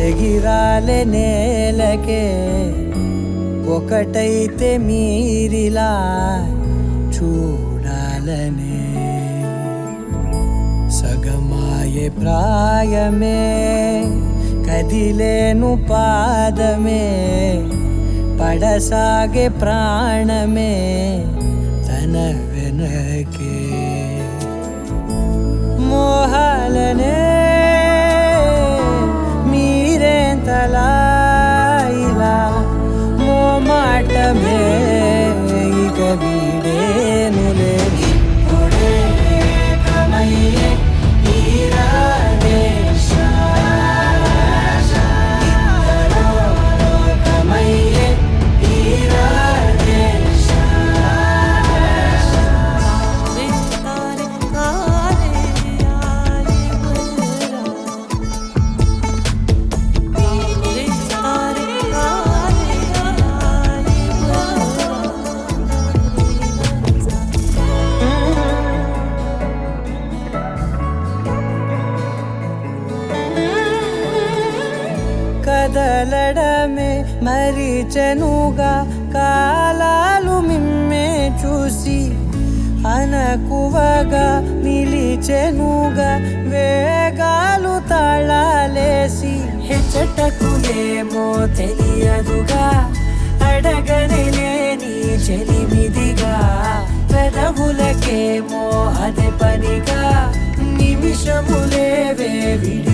ఎగిరాలే నేలకే ఒకటైతే మీరిలా చూడాలనే సగమాయే ప్రాయమే కదిలేను పాదమే పడసాగే ప్రాణమే తన వెనకే మోహాలనే మీరేంతలా ఇలా మోమాటమే ఇక వీడేనులే ఇప్పుడే ఏకమయ్యే తీరాలే శ్వాస. ఇద్దరో లోకమయ్యే తీరాలే శ్వాస. విస్తారే కాలే ఆలే గుజరా విస్తారే కాలే ఆలే గుజరా కదలడమే మరిచెనుగా కాలాలు మిమ్మే చూసి అనకువగా నిలిచెనుగా వేగాలు తాళాలేసి హెచ్చటకులేమో తెలియదుగా అడగని లేని చెలిమిదిగా పెదవులకేమో అదే పనిగా నిమిషములేవే విడి